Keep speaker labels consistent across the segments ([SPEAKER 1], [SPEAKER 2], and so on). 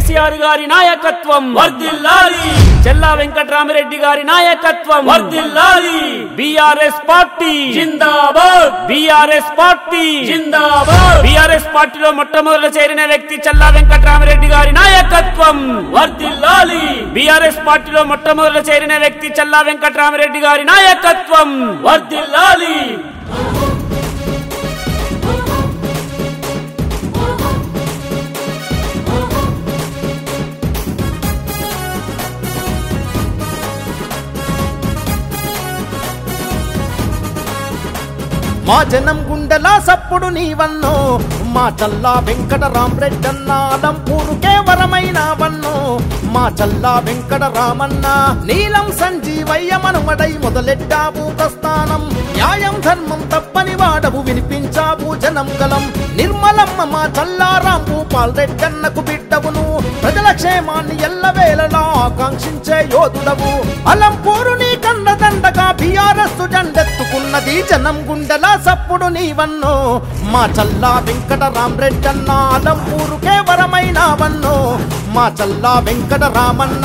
[SPEAKER 1] కేసీఆర్ గారి నాయకత్వం
[SPEAKER 2] వర్దిల్లాలి
[SPEAKER 1] చెల్లా వెంకటరామిరెడ్డి గారి నాయకత్వం
[SPEAKER 2] వర్దిల్లాలి
[SPEAKER 1] బీఆర్ఎస్ పార్టీ
[SPEAKER 2] జిందాబాద్
[SPEAKER 1] బీఆర్ఎస్ పార్టీ
[SPEAKER 2] జిందాబాద్
[SPEAKER 1] బీఆర్ఎస్ పార్టీలో మొట్టమొదట చేరిన వ్యక్తి చల్లా వెంకటరామిరెడ్డి గారి నాయకత్వం
[SPEAKER 2] వర్దిల్లాలి
[SPEAKER 1] బీఆర్ఎస్ పార్టీలో మొట్టమొదట చేరిన వ్యక్తి చల్లా వెంకటరామిరెడ్డి గారి నాయకత్వం
[SPEAKER 2] వర్దిల్లాలి
[SPEAKER 3] మా జనం గుండెలా సప్పుడు నీవన్నో మా చల్లా వెంకటరామరెడ్డన్న అలంపూరుకే వరమైనవన్నో మా చల్లా వెంకటరామన్న నీలం సంజీవయ్య మనుమడై మొదలెట్టావు ప్రస్థానం న్యాయం ధర్మం తప్పని వాడవు వినిపించావు జనం గలం నిర్మలమ్మ మా చల్లారాంపు పాల్రెడ్డన్నకు బిడ్డవును ప్రజల క్షేమాన్ని ఎల్లవేళలా ఆకాంక్షించే యోధుడవు అలంపూరు నీ కండదండగా బీఆర్ఎస్ జెండెత్తుకున్నది జనం గుండెల సప్పుడు నీవన్నో మా చల్లా వెంకటరామరెడ్డన్న అలంపూరుకే వరమైనవన్నో మా చల్లా వెంకటరామన్న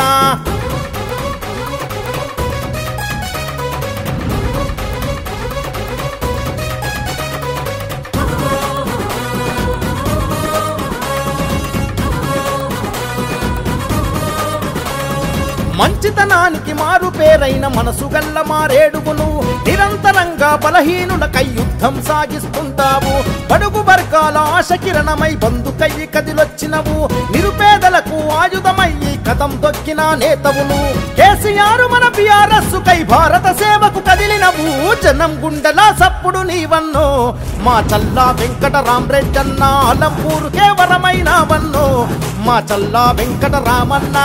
[SPEAKER 3] మంచితనానికి మారు పేరైన మనసు గల్ల మారేడుగును నిరంతరంగా బలహీనులకై యుద్ధం సాగిస్తుంటావు బడుగు వర్గాల ఆశ కిరణమై బంధుకయ్యి కదిలొచ్చినవు నిరుపేదలకు ఆయుధమయ్యి కథం దొక్కిన నేతవును కేసీఆర్ మన బీఆర్ఎస్ కై భారత సేవకు కదిలినవు జనం గుండెల సప్పుడు నీవన్నో మా చల్లా వెంకటరామరెడ్డన్న అలంపూరుకే వరమైనవన్నో మా చల్లా వెంకటరామన్న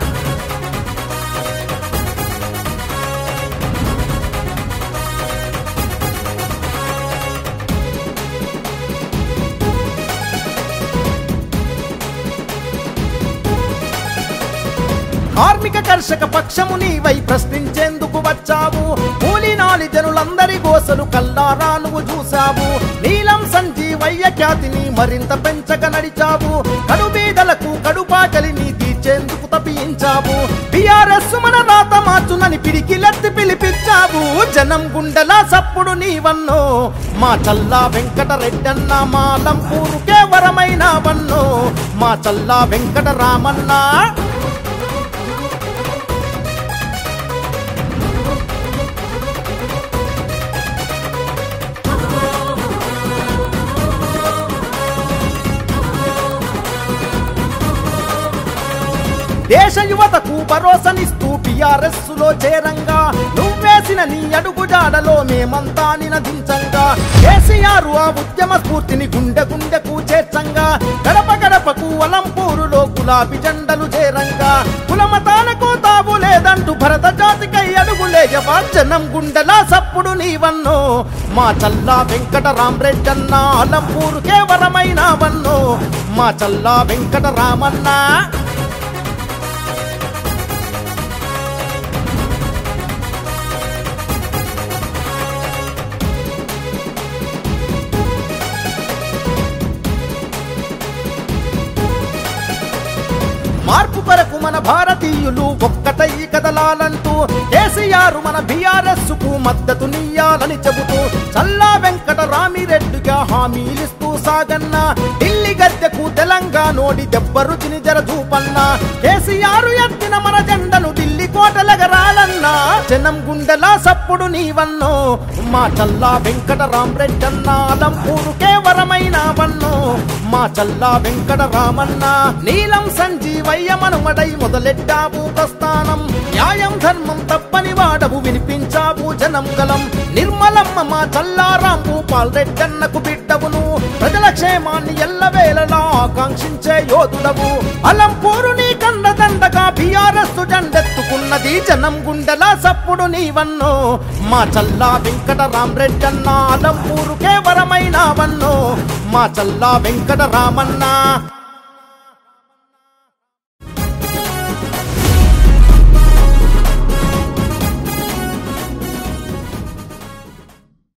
[SPEAKER 3] కార్మిక కర్షక పక్షము నీవై ప్రశ్నించేందుకు వచ్చావు కూలినాలి జనులందరి గోసలు కల్లారా నువ్వు చూసావు నీలం సంజీవయ్య ఖ్యాతిని మరింత పెంచక నడిచావు కడుబీదలకు కడుపాకలిని తీర్చేందుకు తప్పించావు బిఆర్ఎస్ మన రాత మార్చునని పిడికిలెత్తి పిలిపించావు జనం గుండెల సప్పుడు నీవన్నో మా చల్లా వెంకటరెడ్డన్న మా లంపూరుకే వరమైనవన్నో మా చల్లా వెంకటరామన్న దేశ యువతకు భరోసనిస్తూ టిఆర్ఎస్ లో చేరంగా నువ్వేసిన నీ అడుగు జాడలో మేమంతా నినదించంగా కేసీఆర్ ఆ ఉద్యమ స్ఫూర్తిని గుండె గుండెకు చేర్చంగా గడప గడపకు అలంపూరులో గులాబీ జెండలు చేరంగా కులమతాలకు తావు లేదంటూ భరత జాతికై అడుగులేయవా జనం గుండెలా సప్పుడు నీవన్నో మా చల్లా వెంకటరామరెడ్డన్న అలంపూరుకే వరమైనవన్నో మా చల్లా వెంకటరామన్న మార్పు కొరకు మన భారతీయులు ఒక్కటై కదలాలంటూ కేసీఆర్ మన బీఆర్ఎస్ కు మద్దతు నీయాలని చెబుతూ చల్లా వెంకట రామిరెడ్డిగా హామీలిస్తూ సాగన్న ఢిల్లీ గద్దెకు తెలంగాణోడి దెబ్బ రుచిని జర చూపన్న కేసీఆర్ ఎత్తిన మన జెండను ఢిల్లీ కోటలెగరాలన్నా జనం గుండెలా సప్పుడు నీవన్నో మా చల్లా వెంకట రామరెడ్డన్న అలంపూరుకే వరమైనవన్నో మా చల్లా వెంకట రామన్న నీలం సంజీవయ్య మనుమడై మొదలెట్టావు ప్రస్థానం న్యాయం ధర్మం తప్పని వాడవు వినిపించావు జనం గలం నిర్మలమ్మ మా చల్లారాంపు పాల్రెడ్డన్నకు బిడ్డవును ప్రజల క్షేమాన్ని ఎల్లవేళలా ఆకాంక్షించే యోధుడవు అలంపూరు నీ కండదండగా బీఆర్ఎస్ జెండెత్తుకున్నది జనం గుండెల సప్పుడు నీవన్నో మా చల్లా వెంకటరామరెడ్డన్న అలంపూరుకే వరమైనవన్నో మా చల్లా వెంకటరామన్న